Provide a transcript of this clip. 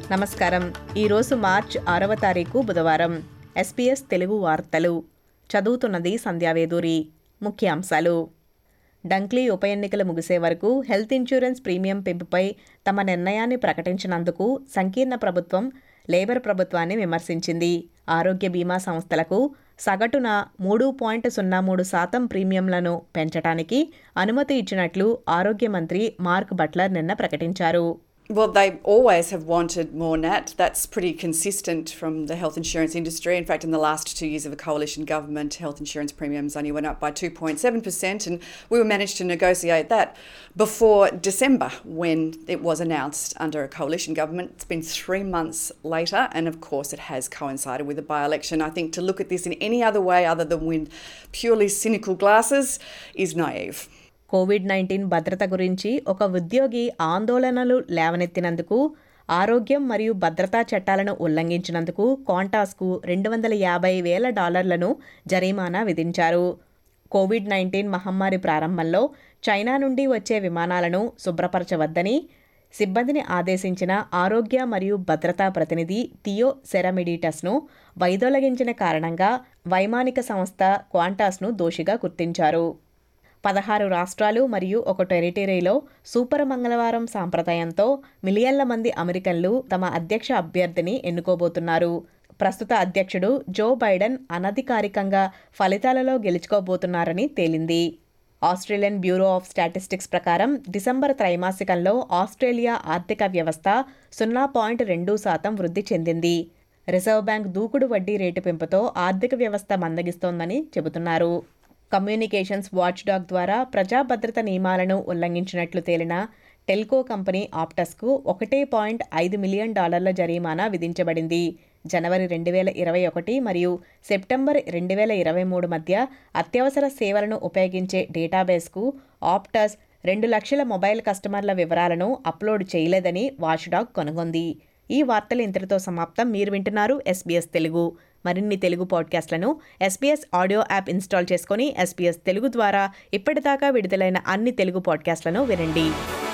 నమస్కారం ఈరోజు మార్చ్ ఆరవ తారీఖు బుధవారం ఎస్పీఎస్ తెలుగు వార్తలు చదువుతున్నది సంధ్యావేదూరి ముఖ్యాంశాలు డంక్లీ ఉప ఎన్నికలు ముగిసే వరకు హెల్త్ ఇన్సూరెన్స్ ప్రీమియం పెంపుపై తమ నిర్ణయాన్ని ప్రకటించినందుకు సంకీర్ణ ప్రభుత్వం లేబర్ ప్రభుత్వాన్ని విమర్శించింది ఆరోగ్య బీమా సంస్థలకు సగటున మూడు పాయింట్ సున్నా మూడు శాతం ప్రీమియంలను పెంచడానికి అనుమతి ఇచ్చినట్లు ఆరోగ్య మంత్రి మార్క్ బట్లర్ నిన్న ప్రకటించారు Well, they always have wanted more NAT. That's pretty consistent from the health insurance industry. In fact, in the last two years of a coalition government, health insurance premiums only went up by 2.7%, and we managed to negotiate that before December when it was announced under a coalition government. It's been three months later, and of course, it has coincided with a by election. I think to look at this in any other way other than with purely cynical glasses is naive. COVID nineteen భద్రత గురించి ఒక ఉద్యోగి ఆందోళనలు లేవనెత్తినందుకు ఆరోగ్యం మరియు భద్రతా చట్టాలను ఉల్లంఘించినందుకు కాంటాస్కు రెండు వందల యాభై వేల డాలర్లను జరిమానా విధించారు కోవిడ్ నైన్టీన్ మహమ్మారి ప్రారంభంలో చైనా నుండి వచ్చే విమానాలను శుభ్రపరచవద్దని సిబ్బందిని ఆదేశించిన ఆరోగ్య మరియు భద్రతా ప్రతినిధి థియో సెరమిడిటస్ను వైదొలగించిన కారణంగా వైమానిక సంస్థ క్వాంటాస్ను దోషిగా గుర్తించారు పదహారు రాష్ట్రాలు మరియు ఒక టెరిటరీలో సూపర్ మంగళవారం సాంప్రదాయంతో మిలియన్ల మంది అమెరికన్లు తమ అధ్యక్ష అభ్యర్థిని ఎన్నుకోబోతున్నారు ప్రస్తుత అధ్యక్షుడు జో బైడెన్ అనధికారికంగా ఫలితాలలో గెలుచుకోబోతున్నారని తేలింది ఆస్ట్రేలియన్ బ్యూరో ఆఫ్ స్టాటిస్టిక్స్ ప్రకారం డిసెంబర్ త్రైమాసికంలో ఆస్ట్రేలియా ఆర్థిక వ్యవస్థ సున్నా పాయింట్ రెండు శాతం వృద్ధి చెందింది రిజర్వ్ బ్యాంక్ దూకుడు వడ్డీ రేటు పెంపుతో ఆర్థిక వ్యవస్థ మందగిస్తోందని చెబుతున్నారు కమ్యూనికేషన్స్ వాచ్డాగ్ ద్వారా ప్రజా భద్రత నియమాలను ఉల్లంఘించినట్లు తేలిన టెల్కో కంపెనీ ఆప్టస్కు ఒకటే పాయింట్ ఐదు మిలియన్ డాలర్ల జరిమానా విధించబడింది జనవరి రెండు వేల ఇరవై ఒకటి మరియు సెప్టెంబర్ రెండు వేల ఇరవై మూడు మధ్య అత్యవసర సేవలను ఉపయోగించే డేటాబేస్కు ఆప్టస్ రెండు లక్షల మొబైల్ కస్టమర్ల వివరాలను అప్లోడ్ చేయలేదని వాచ్డాగ్ కనుగొంది ఈ వార్తలు ఇంతటితో సమాప్తం మీరు వింటున్నారు ఎస్బీఎస్ తెలుగు మరిన్ని తెలుగు పాడ్కాస్ట్లను ఎస్బీఎస్ ఆడియో యాప్ ఇన్స్టాల్ చేసుకొని ఎస్బీఎస్ తెలుగు ద్వారా ఇప్పటిదాకా విడుదలైన అన్ని తెలుగు పాడ్కాస్ట్లను వినండి